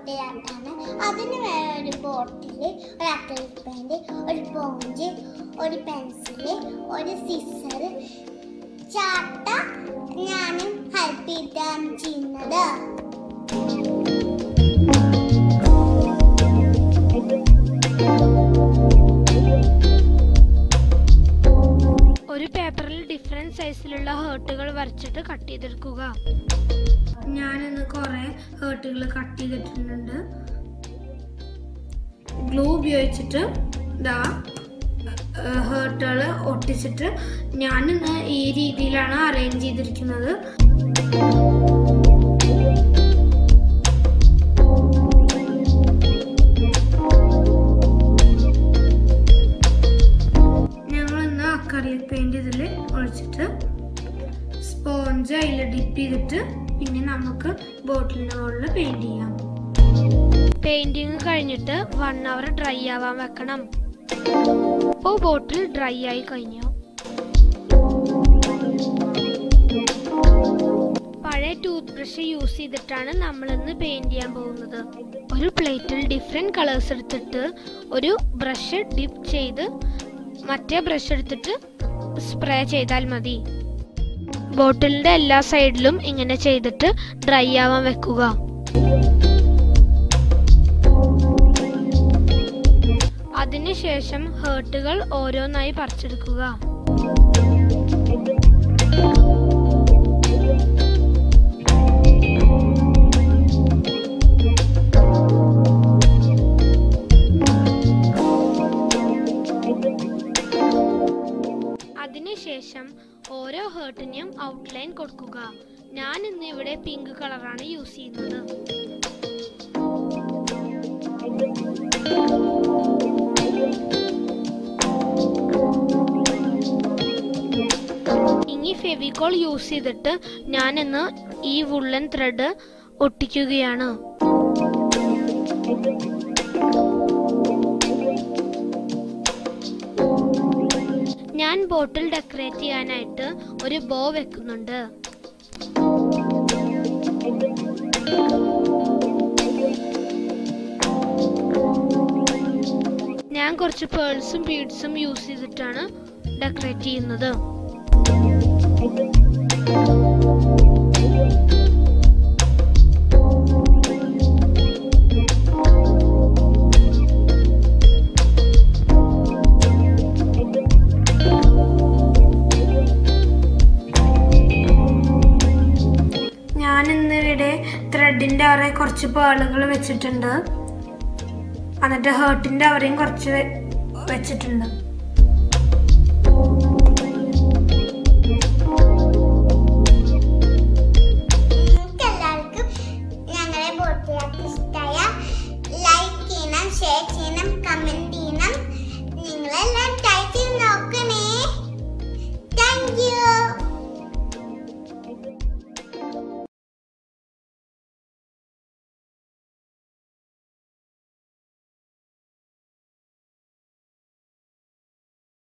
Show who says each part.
Speaker 1: ബോട്ടിലാട്ടാണ് അതിന് വേറെ ഒരു ബോട്ടിൽ ഒരു അക്രലിക് പെയിന്റ് ഒരു പോഞ്ച് ഒരു പെൻസില് ഒരു സിസർ ചാട്ട ഞാനും ഹെൽപ്പ് ചെയ്താണ് ചെയ്യുന്നത്
Speaker 2: ഒരു പേപ്പറിൽ ഡിഫറെൻറ്റ് സൈസിലുള്ള ഹേർട്ടുകൾ വരച്ചിട്ട് കട്ട് ചെയ്തെടുക്കുക ഞാനിന്ന് കുറേ ഹേർട്ടുകൾ കട്ട് ചെയ്തിട്ടുണ്ട് ഗ്ലൂ ഉപയോഗിച്ചിട്ട് ഇതാ ഹേർട്ടുകൾ ഒട്ടിച്ചിട്ട് ഞാനിന്ന് ഈ രീതിയിലാണ് അറേഞ്ച് ചെയ്തിരിക്കുന്നത് ഞങ്ങൾ ഇന്ന് അക്കർലിക് പെയിന്റ് ഇതിൽ ഒഴിച്ചിട്ട് സ്പോഞ്ച് അതിൽ ഡിപ്പ് ചെയ്തിട്ട് പിന്നെ നമുക്ക് ബോട്ടിലിൻ്റെ മുകളിൽ പെയിന്റ് ചെയ്യാം പെയിന്റിങ് കഴിഞ്ഞിട്ട് വൺ അവർ ഡ്രൈ ആവാൻ വെക്കണം ഇപ്പോൾ ബോട്ടിൽ ഡ്രൈ ആയി കഴിഞ്ഞു പഴയ ടൂത്ത് ബ്രഷ് യൂസ് ചെയ്തിട്ടാണ് നമ്മൾ ഇന്ന് പെയിന്റ് ചെയ്യാൻ പോകുന്നത് ഒരു പ്ലേറ്റിൽ ഡിഫറെന്റ് കളേഴ്സ് എടുത്തിട്ട് ഒരു ബ്രഷ് ഡിപ്പ് ചെയ്ത് മറ്റേ ബ്രഷ് എടുത്തിട്ട് സ്പ്രേ ചെയ്താൽ മതി ബോട്ടിലിന്റെ എല്ലാ സൈഡിലും ഇങ്ങനെ ചെയ്തിട്ട് ഡ്രൈ ആവാൻ വെക്കുക അതിനുശേഷം ഹേർട്ടുകൾ ഓരോന്നായി പറിച്ചെടുക്കുക അതിനുശേഷം ഓരോ ഹേർട്ടിനും ഔട്ട്ലൈൻ കൊടുക്കുക ഞാൻ ഇന്ന് ഇവിടെ പിങ്ക് കളറാണ് യൂസ് ചെയ്യുന്നത് ഇനി ഫെവിക്കോൾ യൂസ് ചെയ്തിട്ട് ഞാൻ ഇന്ന് ഈ വുള്ളൻ ത്രെഡ് ഒട്ടിക്കുകയാണ് ഞാൻ ബോട്ടിൽ ഡെക്കറേറ്റ് ചെയ്യാനായിട്ട് ഒരു ബോ വെക്കുന്നുണ്ട് ഞാൻ കുറച്ച് പേൾസും ബീഡ്സും യൂസ് ചെയ്തിട്ടാണ് ഡെക്കറേറ്റ് ചെയ്യുന്നത് ഞാൻ ഇന്നിവിടെ ത്രെഡിന്റെ അവരെ കുറച്ച് പേളുകൾ വെച്ചിട്ടുണ്ട് എന്നിട്ട് ഹേർട്ടിന്റെ അവരെയും കുറച്ച് വെ- വെച്ചിട്ടുണ്ട്